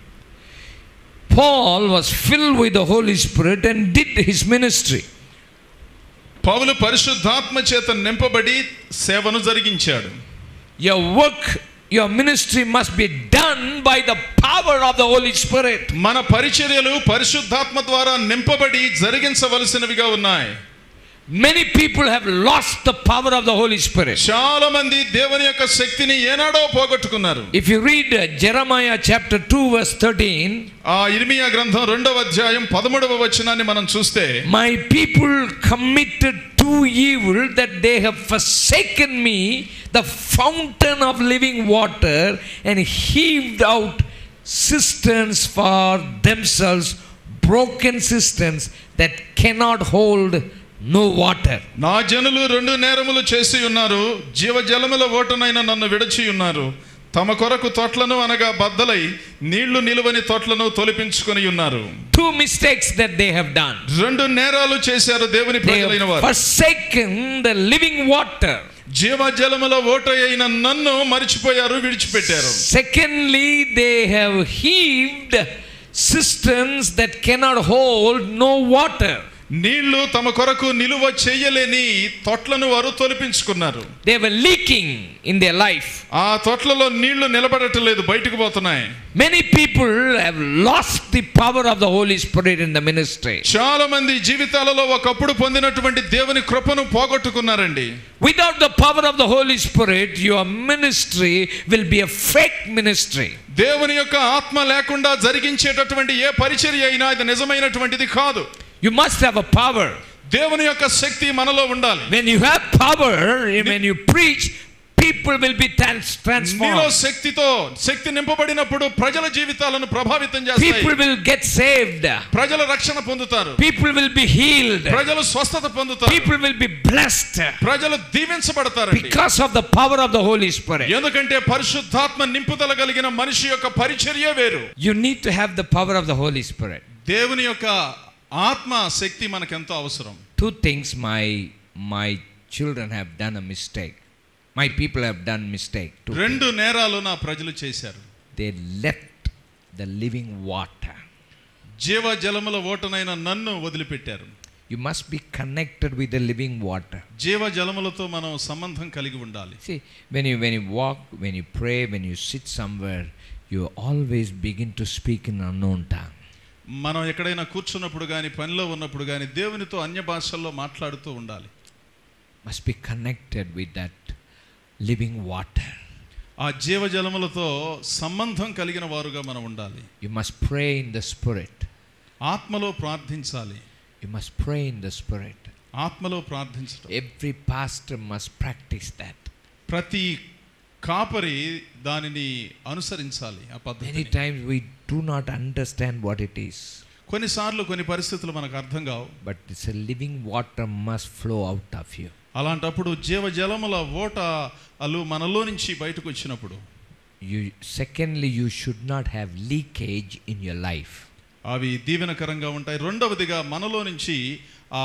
Speaker 1: Paul was filled with the Holy Spirit and did his ministry.
Speaker 2: పౌలు పరిశుద్ధాత్మ చేత నింపబడి సేవను జరిగించాడు
Speaker 1: Your work, your ministry must be done by the power of the Holy Spirit.
Speaker 2: మన పరిచర్యలు పరిశుద్ధాత్మ ద్వారా నింపబడి జరిగించవలసినవిగా ఉన్నాయి
Speaker 1: Many people have lost the power of the Holy Spirit.
Speaker 2: చాలా మంది దేవుని యొక్క శక్తిని ఏనాడో పోగొట్టుకున్నారు
Speaker 1: If you read uh, Jeremiah chapter 2, verse 13,
Speaker 2: ఆ ఇర్మియా గ్రంథం రెండవ అధ్యాయం పదమూడవ వచనాన్ని మనం చూస్తే
Speaker 1: My people committed to evil that they have forsaken me, the fountain of living water, and heaved out cisterns for themselves, broken cisterns that cannot hold no water.
Speaker 2: నా జనులు రెండు నేరములు చేసి ఉన్నారు జీవజలముల ఓటనైన నన్ను విడచి ఉన్నారు తమ కొరకు తొట్లను అనగా బద్దలై నీళ్లు నిలువని తొట్లను తొలిపించుకొని ఉన్నారు
Speaker 1: Two mistakes that they have done.
Speaker 2: రెండు నేరాలు చేశారు దేవుని
Speaker 1: They
Speaker 2: ప్రజలైన
Speaker 1: have
Speaker 2: వారు
Speaker 1: forsaken the living water.
Speaker 2: జీవజలముల ఓట అయిన నన్ను మరిచిపోయారు విడిచిపెట్టారు
Speaker 1: Secondly, they have heaved cisterns that cannot hold no water.
Speaker 2: నీళ్లు తమ కొరకు నిలువ చేయలేని తొట్లను వారు తొలిపించుకున్నారు
Speaker 1: They were leaking in their life.
Speaker 2: ఆ తొట్లలో నీళ్లు నిలబడటలేదు బయటకు పోతున్నాయి
Speaker 1: Many people have lost the power of the Holy Spirit in the ministry.
Speaker 2: చాలా మంది జీవితాలలో ఒకప్పుడు పొందినటువంటి దేవుని కృపను పోగొట్టుకున్నారండి
Speaker 1: Without the power of the Holy Spirit, your ministry will be a fake ministry.
Speaker 2: దేవుని యొక్క ఆత్మ లేకుండా జరిగించేటటువంటి ఏ పరిచర్య అయినా ఇది నిజమైనటువంటిది కాదు
Speaker 1: You must have a power.
Speaker 2: దేవుని యొక్క శక్తి మనలో ఉండాలి
Speaker 1: When you have power, when you preach, people will be trans-
Speaker 2: నీలో
Speaker 1: transformed.
Speaker 2: శక్తితో శక్తి నింపబడినప్పుడు ప్రజల జీవితాలను ప్రభావితం
Speaker 1: People
Speaker 2: చేస్తాయి
Speaker 1: will get saved.
Speaker 2: ప్రజల రక్షణ పొందుతారు
Speaker 1: People will be healed.
Speaker 2: ప్రజలు స్వస్థత పొందుతారు
Speaker 1: People will be blessed
Speaker 2: ప్రజలు దీవించబడతారు
Speaker 1: because of the power of the Holy Spirit.
Speaker 2: ఎందుకంటే పరిశుద్ధాత్మ నింపుదల కలిగిన మనిషి యొక్క పరిచర్య వేరు
Speaker 1: You need to have the power of the Holy Spirit.
Speaker 2: దేవుని యొక్క ఆత్మ శక్తి మనకెంతో అవసరం
Speaker 1: Two things my my children have done a mistake. My people have done mistake. Two things.
Speaker 2: రెండు నేరాలు నా ప్రజలు చేశారు
Speaker 1: They left the living water.
Speaker 2: జీవ జలముల ఓటనైన నన్ను వదిలిపెట్టారు
Speaker 1: You must be connected with the living water.
Speaker 2: జీవ జలములతో మనం సంబంధం కలిగి ఉండాలి
Speaker 1: See, when you when you walk, when you pray, when you sit somewhere, you always begin to speak in unknown tongue.
Speaker 2: మనం ఎక్కడైనా కూర్చున్నప్పుడు కానీ పనిలో ఉన్నప్పుడు కానీ దేవునితో అన్య భాషల్లో మాట్లాడుతూ ఉండాలి
Speaker 1: Must be connected with that living water.
Speaker 2: ఆ జీవ జలములతో సంబంధం కలిగిన వారుగా మనం ఉండాలి
Speaker 1: You must pray in the spirit.
Speaker 2: ఆత్మలో ప్రార్థించాలి
Speaker 1: You must pray in the spirit.
Speaker 2: ఆత్మలో ప్రార్థించడం
Speaker 1: Every pastor must practice that.
Speaker 2: ప్రతి కాపరి దానిని అనుసరించాలి ఆ
Speaker 1: Many
Speaker 2: పద్ధతి
Speaker 1: times we do not understand what it is,
Speaker 2: కొన్నిసార్లు కొన్ని పరిస్థితులు మనకు అర్థం కావు
Speaker 1: but it's a living water must flow out of you.
Speaker 2: అలాంటప్పుడు జీవ జలముల ఓట అలు మనలో నుంచి బయటకు వచ్చినప్పుడు
Speaker 1: You secondly, you should not have leakage in your life.
Speaker 2: అవి దీవెనకరంగా ఉంటాయి రెండవదిగా మనలో నుంచి ఆ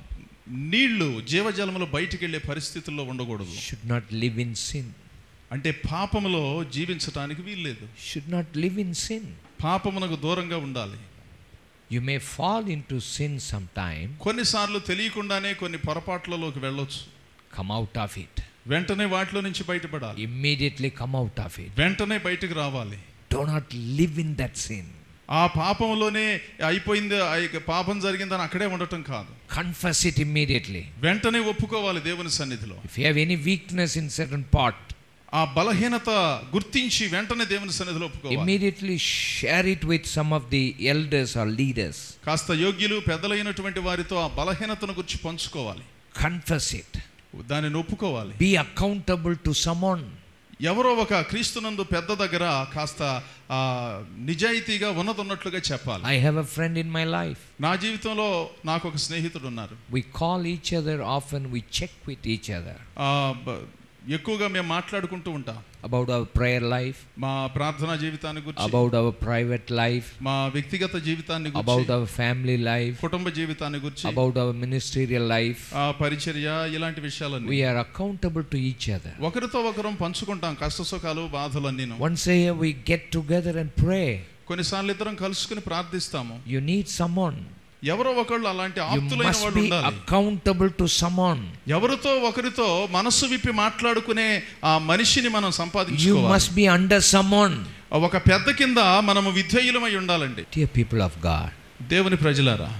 Speaker 2: నీళ్లు జీవజలములు బయటికి వెళ్ళే పరిస్థితుల్లో ఉండకూడదు
Speaker 1: Should not live in sin.
Speaker 2: అంటే పాపములో జీవించటానికి వీల్లేదు
Speaker 1: Should not live in sin.
Speaker 2: పాపమునకు దూరంగా ఉండాలి
Speaker 1: You may fall into sin sometime.
Speaker 2: కొన్నిసార్లు తెలియకుండానే కొన్ని పొరపాట్లలోకి వెళ్ళొచ్చు
Speaker 1: Come out of it.
Speaker 2: వెంటనే వాటిలో నుంచి బయటపడాలి
Speaker 1: Immediately come out of it.
Speaker 2: వెంటనే బయటకు రావాలి
Speaker 1: Do not live in that sin.
Speaker 2: ఆ పాపంలోనే అయిపోయింది ఆ యొక్క పాపం జరిగిందని అక్కడే ఉండటం కాదు
Speaker 1: Confess it immediately.
Speaker 2: వెంటనే ఒప్పుకోవాలి దేవుని సన్నిధిలో
Speaker 1: If you have any weakness in certain part,
Speaker 2: ఆ బలహీనత గుర్తించి వెంటనే దేవుని సన్నిధిలో ఒప్పుకోవాలి
Speaker 1: immediately share it with some of the elders or leaders.
Speaker 2: కాస్త యోగ్యులు పెద్దలైనటువంటి వారితో ఆ బలహీనతను గురించి పంచుకోవాలి
Speaker 1: Confess it.
Speaker 2: దానిని ఒప్పుకోవాలి
Speaker 1: Be accountable to someone.
Speaker 2: ఎవరో ఒక క్రీస్తునందు పెద్ద దగ్గర కాస్త ఆ, నిజాయితీగా ఉన్నదన్నట్లుగా చెప్పాలి
Speaker 1: I have a friend in my life.
Speaker 2: నా జీవితంలో నాకు ఒక స్నేహితుడు ఉన్నారు
Speaker 1: We call each other often, we check with each other
Speaker 2: ఆ, బ- ఎక్కువగా మేము మాట్లాడుకుంటూ ఉంటాం
Speaker 1: about our prayer life,
Speaker 2: మా ప్రార్థనా జీవితాన్ని గురించి
Speaker 1: about our private life,
Speaker 2: మా వ్యక్తిగత జీవితాన్ని
Speaker 1: about
Speaker 2: గురించి
Speaker 1: our family life,
Speaker 2: కుటుంబ జీవితాన్ని గురించి
Speaker 1: about our ministerial life.
Speaker 2: ఆ పరిచర్య ఇలాంటి విషయాలన్నీ
Speaker 1: We are accountable to each other.
Speaker 2: ఒకరితో ఒకరం పంచుకుంటాం కష్ట సుఖాలు బాధలన్నీ
Speaker 1: Once a year, we get together and pray.
Speaker 2: కొన్నిసార్లు ఇద్దరం కలుసుకుని ప్రార్థిస్తాము
Speaker 1: You need someone.
Speaker 2: ఎవరో ఒకళ్ళు అలాంటి
Speaker 1: You
Speaker 2: ఆప్తులైన
Speaker 1: must
Speaker 2: వాళ్ళు
Speaker 1: be
Speaker 2: ఉండాలి
Speaker 1: accountable to someone.
Speaker 2: ఎవరితో ఒకరితో మనస్సు విప్పి మాట్లాడుకునే ఆ మనిషిని మనం
Speaker 1: You
Speaker 2: సంపాదించుకోవాలి
Speaker 1: must be under someone.
Speaker 2: ఒక పెద్ద కింద మనము విధేయులమై ఉండాలండి
Speaker 1: Dear people of God,
Speaker 2: దేవుని ప్రజలారా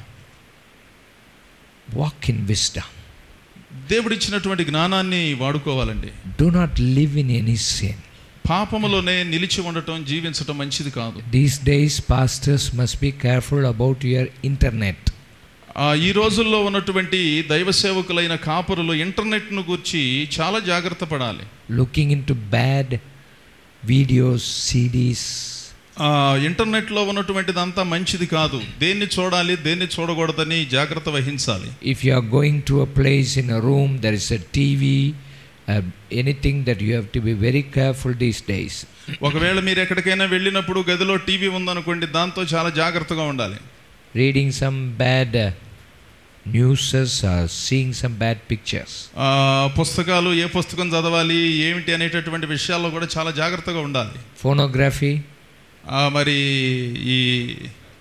Speaker 1: walk in wisdom.
Speaker 2: దేవుడిచ్చినటువంటి జ్ఞానాన్ని వాడుకోవాలండి
Speaker 1: Do not live in any sin.
Speaker 2: పాపములోనే నిలిచి ఉండటం జీవించటం మంచిది కాదు
Speaker 1: These days, pastors must be careful about your internet.
Speaker 2: ఆ, ఈ రోజుల్లో ఉన్నటువంటి దైవ సేవకులైన కాపురులు ఇంటర్నెట్ను గురించి చాలా జాగ్రత్త పడాలి
Speaker 1: Looking into bad videos, CDs.
Speaker 2: ఆ, ఇంటర్నెట్లో ఉన్నటువంటిదంతా మంచిది కాదు దేన్ని చూడాలి దేన్ని చూడకూడదని జాగ్రత్త వహించాలి
Speaker 1: If you are going to a place in a room, there is a TV, uh, anything that you have to be very careful these days.
Speaker 2: ఒకవేళ మీరు ఎక్కడికైనా వెళ్ళినప్పుడు గదిలో టీవీ ఉందనుకోండి దాంతో చాలా జాగ్రత్తగా ఉండాలి
Speaker 1: Reading some bad uh, newses or seeing some bad pictures.
Speaker 2: ఆ, పుస్తకాలు ఏ పుస్తకం చదవాలి ఏమిటి అనేటటువంటి విషయాల్లో కూడా చాలా జాగ్రత్తగా ఉండాలి
Speaker 1: Phonography,
Speaker 2: ఆ, మరి ఈ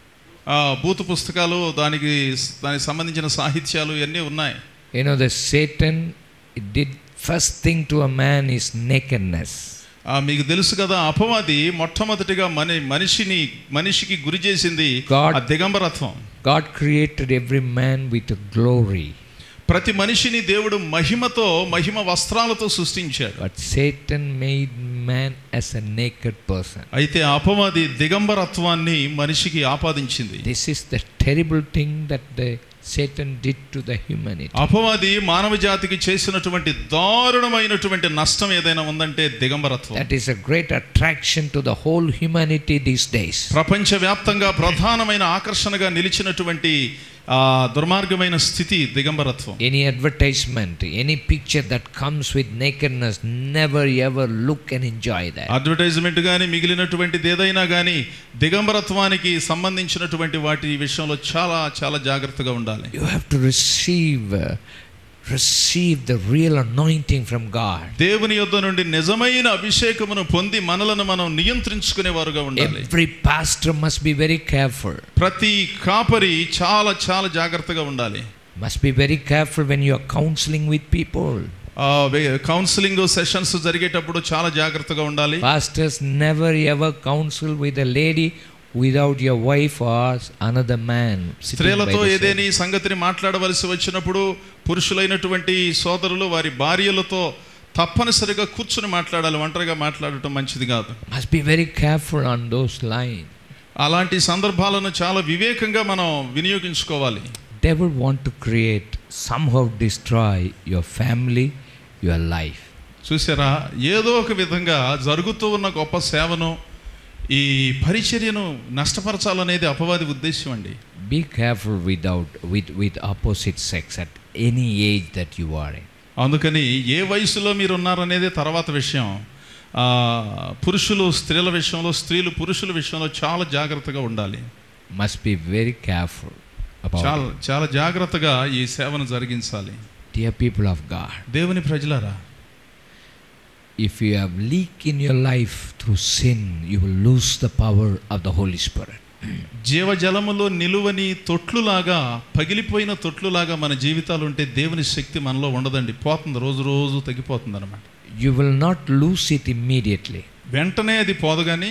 Speaker 2: ఆ, బూతు పుస్తకాలు దానికి దానికి సంబంధించిన సాహిత్యాలు ఇవన్నీ ఉన్నాయి
Speaker 1: You know, the Satan it did first thing to a man is nakedness.
Speaker 2: ఆ, మీకు తెలుసు కదా అపవాది మొట్టమొదటిగా మన మనిషిని మనిషికి గురి చేసింది
Speaker 1: God-
Speaker 2: ఆ దిగంబరత్వం
Speaker 1: God created every man with a glory,
Speaker 2: ప్రతి మనిషిని దేవుడు మహిమతో మహిమ వస్త్రాలతో సృష్టించాడు
Speaker 1: but Satan made man as a naked person.
Speaker 2: అయితే ఆ అపవాది దిగంబరత్వాన్ని మనిషికి ఆపాదించింది
Speaker 1: This is the terrible thing that the Satan did to the humanity.
Speaker 2: అపవాది మానవ జాతికి చేసినటువంటి దారుణమైనటువంటి నష్టం ఏదైనా ఉందంటే దిగంబరత్వం
Speaker 1: That is a great attraction to the whole humanity these days.
Speaker 2: ప్రపంచవ్యాప్తంగా ప్రధానమైన ఆకర్షణగా నిలిచినటువంటి ఆ దుర్మార్గమైన స్థితి దిగంబరత్వం
Speaker 1: Any advertisement, any picture that comes with nakedness, never ever look and enjoy that.
Speaker 2: Advertisement కానీ మిగిలినటువంటిది ఏదైనా కానీ దిగంబరత్వానికి సంబంధించినటువంటి వాటి విషయంలో చాలా చాలా జాగ్రత్తగా ఉండాలి
Speaker 1: You have to receive, uh, receive the real anointing from God.
Speaker 2: దేవుని యొద్ద నుండి నిజమైన అభిషేకమును పొంది మనలను మనం నియంత్రించుకునే వారుగా ఉండాలి
Speaker 1: Every pastor must be very careful.
Speaker 2: ప్రతి కాపరి చాలా చాలా జాగ్రత్తగా ఉండాలి
Speaker 1: Must be very careful when you are counseling with people.
Speaker 2: ఆ, వే- కౌన్సిలింగ్ సెషన్స్ జరిగేటప్పుడు చాలా జాగ్రత్తగా ఉండాలి
Speaker 1: Pastors never ever counsel with a lady without your wife or another man. sitting by
Speaker 2: స్త్రీలతో
Speaker 1: the
Speaker 2: ఏదేని
Speaker 1: side.
Speaker 2: ఈ సంగతిని మాట్లాడవలసి వచ్చినప్పుడు పురుషులైనటువంటి సోదరులు వారి భార్యలతో తప్పనిసరిగా కూర్చుని మాట్లాడాలి ఒంటరిగా మాట్లాడటం మంచిది కాదు
Speaker 1: Must be very careful on those lines.
Speaker 2: అలాంటి సందర్భాలను చాలా వివేకంగా మనం వినియోగించుకోవాలి
Speaker 1: Devil want to create somehow destroy your family, your life.
Speaker 2: చూసారా ఏదో ఒక విధంగా జరుగుతూ ఉన్న గొప్ప సేవను ఈ పరిచర్యను నష్టపరచాలనేది అపవాది ఉద్దేశం అండి
Speaker 1: Be careful without with with opposite sex at any age that you are in.
Speaker 2: అందుకని ఏ వయసులో మీరు ఉన్నారనేది తర్వాత విషయం ఆ, పురుషులు స్త్రీల విషయంలో స్త్రీలు పురుషుల విషయంలో చాలా జాగ్రత్తగా ఉండాలి
Speaker 1: Must be very careful about
Speaker 2: చాలా
Speaker 1: it.
Speaker 2: చాలా జాగ్రత్తగా ఈ సేవను జరిగించాలి
Speaker 1: Dear people of God,
Speaker 2: దేవుని ప్రజలారా
Speaker 1: if you have leak in your life through sin, you will lose the power of the Holy Spirit.
Speaker 2: జీవజలములో నిలువని తొట్లులాగా పగిలిపోయిన తొట్లులాగా మన జీవితాలు ఉంటే దేవుని శక్తి మనలో ఉండదండి పోతుంది రోజు రోజు తగ్గిపోతుంది అనమాట
Speaker 1: You will not lose it immediately
Speaker 2: వెంటనే అది పోదు కానీ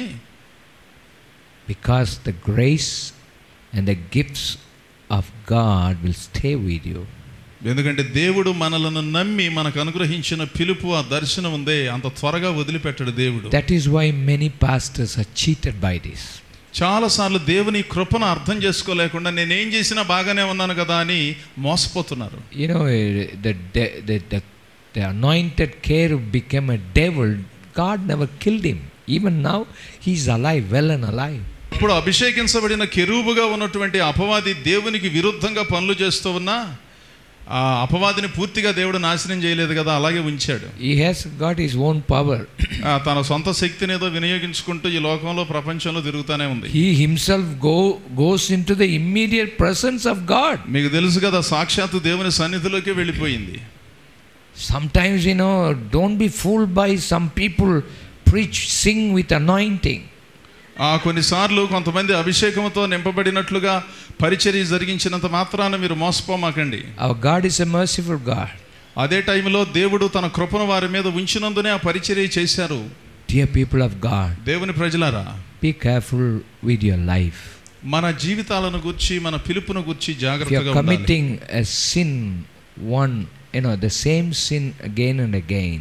Speaker 1: because the grace and the gifts of God will stay with you.
Speaker 2: ఎందుకంటే దేవుడు మనలను నమ్మి మనకు అనుగ్రహించిన పిలుపు ఆ దర్శనం ఉందే అంత త్వరగా వదిలిపెట్టడు దేవుడు
Speaker 1: That is why many pastors are cheated by this.
Speaker 2: చాలాసార్లు దేవుని కృపను అర్థం చేసుకోలేకుండా నేనేం చేసినా బాగానే ఉన్నాను కదా అని మోసపోతున్నారు
Speaker 1: You know, eh, the, the, the, the, the anointed cherub became a devil. God never killed him. Even now, he's alive, well and alive.
Speaker 2: ఇప్పుడు అభిషేకించబడిన కెరూబుగా ఉన్నటువంటి అపవాది దేవునికి విరుద్ధంగా పనులు చేస్తూ ఉన్నా ఆ అపవాదిని పూర్తిగా దేవుడు నాశనం చేయలేదు కదా అలాగే ఉంచాడు
Speaker 1: He has got his own power.
Speaker 2: ఆ, తన సొంత శక్తిని ఏదో వినియోగించుకుంటూ ఈ లోకంలో ప్రపంచంలో తిరుగుతూనే ఉంది
Speaker 1: he himself go, goes into the immediate presence of God.
Speaker 2: మీకు తెలుసు కదా సాక్షాత్తు దేవుని సన్నిధిలోకి వెళ్ళిపోయింది
Speaker 1: Sometimes, you know, don't be fooled by some people preach, sing with anointing.
Speaker 2: ఆ కొన్నిసార్లు కొంతమంది అభిషేకంతో నింపబడినట్లుగా పరిచర్య జరిగించినంత మాత్రాన మీరు మోసపోమాకండి
Speaker 1: Our God is a merciful God.
Speaker 2: అదే టైంలో దేవుడు తన కృపను వారి మీద ఉంచినందునే ఆ పరిచర్య చేశారు
Speaker 1: Dear people of God,
Speaker 2: దేవుని ప్రజలారా
Speaker 1: be careful with your life.
Speaker 2: మన జీవితాలను గుర్చి మన పిలుపును గుర్చి
Speaker 1: If you
Speaker 2: జాగ్రత్తగా
Speaker 1: are
Speaker 2: ఉండాలి
Speaker 1: committing a sin, one, you know, the same sin again and again,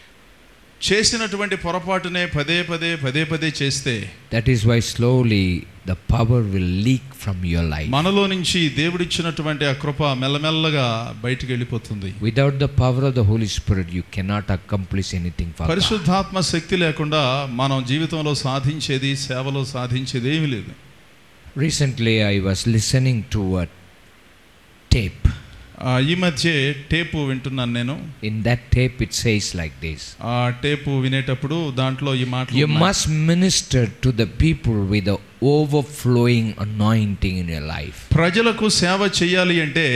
Speaker 2: చేసినటువంటి పొరపాటునే పదే పదే పదే పదే చేస్తే
Speaker 1: that is why slowly the power will leak from your life.
Speaker 2: మనలో నుంచి దేవుడిచ్చినటువంటి ఆ కృప మెల్లమెల్లగా బయటికి వెళ్ళిపోతుంది
Speaker 1: Without the power of the Holy Spirit, you cannot accomplish anything for God.
Speaker 2: పరిశుద్ధాత్మ శక్తి లేకుండా మనం జీవితంలో సాధించేది సేవలో సాధించేది ఏమీ లేదు
Speaker 1: Recently, I was listening to a tape.
Speaker 2: ఆ, ఈ మధ్య టేపు వింటున్నాను నేను
Speaker 1: In that tape, it says like this
Speaker 2: ఆ టేపు వినేటప్పుడు దాంట్లో ఈ మాటలు
Speaker 1: You
Speaker 2: ఉన్నాయి.
Speaker 1: must minister to the people with the overflowing anointing in your life.
Speaker 2: ప్రజలకు సేవ చేయాలి అంటే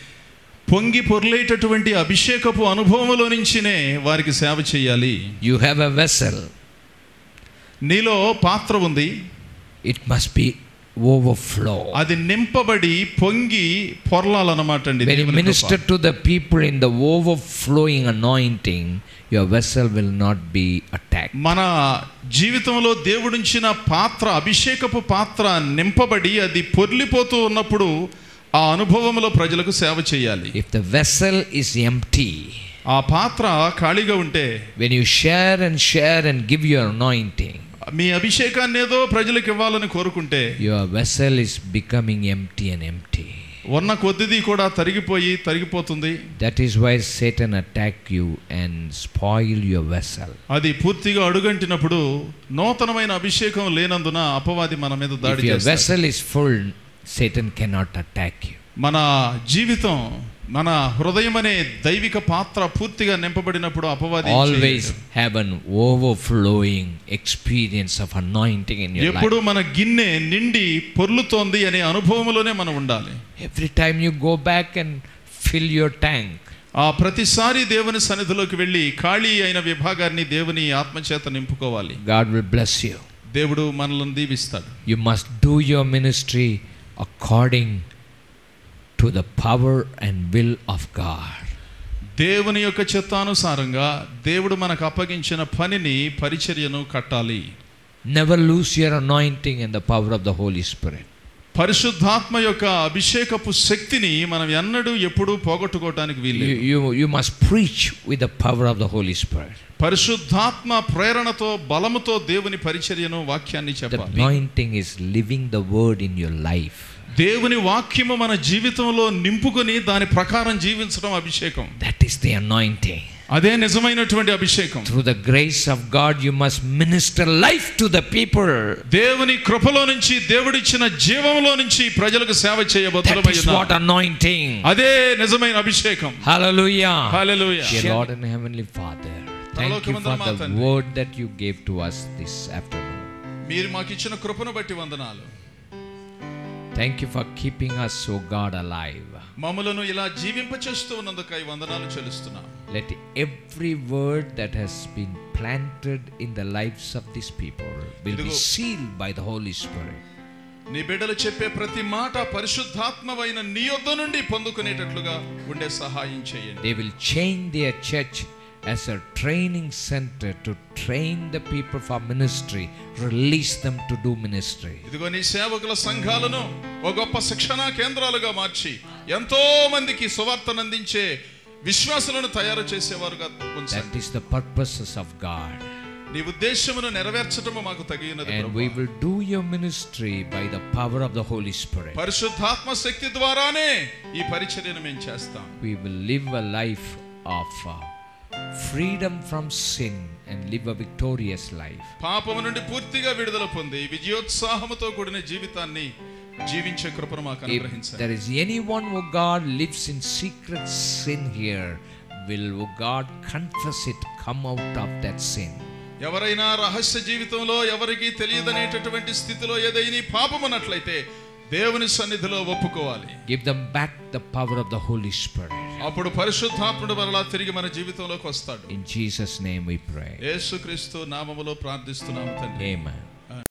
Speaker 2: పొంగి పొర్లేటటువంటి అభిషేకపు అనుభవములో నుంచినే వారికి సేవ చేయాలి
Speaker 1: You have a vessel,
Speaker 2: నీలో పాత్ర ఉంది
Speaker 1: it must be overflow.
Speaker 2: అది నింపబడి పొంగి పొరలాలన్నమాట అండి
Speaker 1: When you
Speaker 2: దేవుని కృప.
Speaker 1: minister to the people in the overflowing anointing, your vessel will not be attacked.
Speaker 2: మన జీవితంలో దేవుడించిన పాత్ర అభిషేకపు పాత్ర నింపబడి అది పొర్లిపోతూ ఉన్నప్పుడు ఆ అనుభవంలో ప్రజలకు సేవ చేయాలి
Speaker 1: If the vessel is empty,
Speaker 2: ఆ పాత్ర ఖాళీగా ఉంటే
Speaker 1: when you share and share and give your anointing,
Speaker 2: మీ అభిషేకాన్ని ఏదో ప్రజలకు ఇవ్వాలని కోరుకుంటే
Speaker 1: your vessel is becoming empty and empty.
Speaker 2: ఉన్న కొద్దిది కూడా తరిగిపోయి తరిగిపోతుంది
Speaker 1: That is why Satan attack you and spoil your vessel.
Speaker 2: అది పూర్తిగా అడుగంటినప్పుడు నూతనమైన అభిషేకం లేనందున అపవాది మన మీద
Speaker 1: If
Speaker 2: దాడి
Speaker 1: your
Speaker 2: చేస్తాడు
Speaker 1: vessel is full, Satan cannot attack you.
Speaker 2: మన జీవితం మన హృదయం అనే దైవిక పాత్ర పూర్తిగా నింపబడినప్పుడు అపవాది ఏం
Speaker 1: Always
Speaker 2: చేయలేడు.
Speaker 1: have an overflowing experience of anointing in your life.
Speaker 2: ఎప్పుడు మన గిన్నె నిండి పొర్లుతోంది అనే అనుభవంలోనే మనం ఉండాలి
Speaker 1: Every time you go back and fill your tank,
Speaker 2: ఆ ప్రతిసారి దేవుని సన్నిధిలోకి వెళ్ళి ఖాళీ అయిన విభాగాన్ని దేవుని ఆత్మచేత నింపుకోవాలి
Speaker 1: God will bless you.
Speaker 2: దేవుడు మనల్ని దీవిస్తాడు
Speaker 1: You must do your ministry according to the power and will of God.
Speaker 2: దేవుని యొక్క చిత్తానుసారంగా దేవుడు మనకు అప్పగించిన పనిని పరిచర్యను కట్టాలి
Speaker 1: Never lose your anointing and the power of the Holy Spirit.
Speaker 2: పరిశుద్ధాత్మ యొక్క అభిషేకపు శక్తిని మనం ఎన్నడూ ఎప్పుడూ పోగొట్టుకోవటానికి
Speaker 1: You,
Speaker 2: వీల్లేదు
Speaker 1: you, you must preach with the power of the Holy Spirit.
Speaker 2: పరిశుద్ధాత్మ ప్రేరణతో బలముతో దేవుని పరిచర్యను వాక్యాన్ని
Speaker 1: The
Speaker 2: చెప్పాలి
Speaker 1: anointing is living the word in your life.
Speaker 2: దేవుని వాక్యము మన జీవితంలో నింపుకొని దాని ప్రకారం జీవించడం అభిషేకం
Speaker 1: That is the anointing.
Speaker 2: అదే నిజమైనటువంటి అభిషేకం
Speaker 1: Through the grace of God, you must minister life to the people.
Speaker 2: దేవుని కృపలో నుంచి దేవుడిచ్చిన జీవంలో నుంచి ప్రజలకు సేవ
Speaker 1: That
Speaker 2: చేయబద్దులమై
Speaker 1: is
Speaker 2: ఉన్నాం.
Speaker 1: what anointing.
Speaker 2: అదే నిజమైన అభిషేకం
Speaker 1: Hallelujah.
Speaker 2: Hallelujah
Speaker 1: Dear Lord and Heavenly Father, thank you for the word that you gave to us this afternoon.
Speaker 2: మీరు మాకు ఇచ్చిన కృపను బట్టి వందనాలు
Speaker 1: Thank you for keeping us, O God, alive.
Speaker 2: మమ్మలను ఇలా జీవింపచేస్తూ ఉన్నందుకై వందనాలు చెల్లిస్తున్నాం
Speaker 1: Let every word that has been planted in the lives of these people will be
Speaker 2: ఇదిగో.
Speaker 1: sealed by the Holy Spirit.
Speaker 2: నీ బిడ్డలు చెప్పే ప్రతి మాట పరిశుద్ధాత్మమైన నీ యొద్ద నుండి పొందుకునేటట్లుగా ఉండే సహాయం చేయండి
Speaker 1: They will change their church as a training center to train the people for ministry, release them to do ministry.
Speaker 2: ఇదిగో నీ సేవకుల సంఘాలను ఒక గొప్ప శిక్షణా కేంద్రాలుగా మార్చి ఎంతో మందికి సువార్తను అందించే విశ్వాసులను తయారు చేసేవారుగా
Speaker 1: That
Speaker 2: ఉంచండి
Speaker 1: is the purposes of God.
Speaker 2: నీ ఉద్దేశమును నెరవేర్చడము మాకు తగినది
Speaker 1: And
Speaker 2: ప్రభువా.
Speaker 1: we will do your ministry by the power of the Holy Spirit.
Speaker 2: పరిశుద్ధాత్మ శక్తి ద్వారానే ఈ పరిచర్యను మేము చేస్తాం
Speaker 1: We will live a life of uh, freedom from sin and live a victorious life.
Speaker 2: పాపము నుండి పూర్తిగా విడుదల పొంది విజయోత్సాహముతో కూడిన జీవితాన్ని జీవించే కృపను మాకు
Speaker 1: If
Speaker 2: అనుగ్రహించాలి
Speaker 1: there is anyone who God lives in secret sin here, will oh God confess it, come out of that sin.
Speaker 2: ఎవరైనా రహస్య జీవితంలో ఎవరికి తెలియదనేటటువంటి స్థితిలో ఏదైనా పాపమున్నట్లయితే దేవుని సన్నిధిలో ఒప్పుకోవాలి
Speaker 1: Give them back the power of the Holy Spirit.
Speaker 2: అప్పుడు పరిశుద్ధాత్ముడు మరలా తిరిగి మన జీవితంలోకి వస్తాడు
Speaker 1: In Jesus' name we pray.
Speaker 2: యేసుక్రీస్తు నామములో ప్రార్థిస్తున్నాము తండ్రి
Speaker 1: Amen.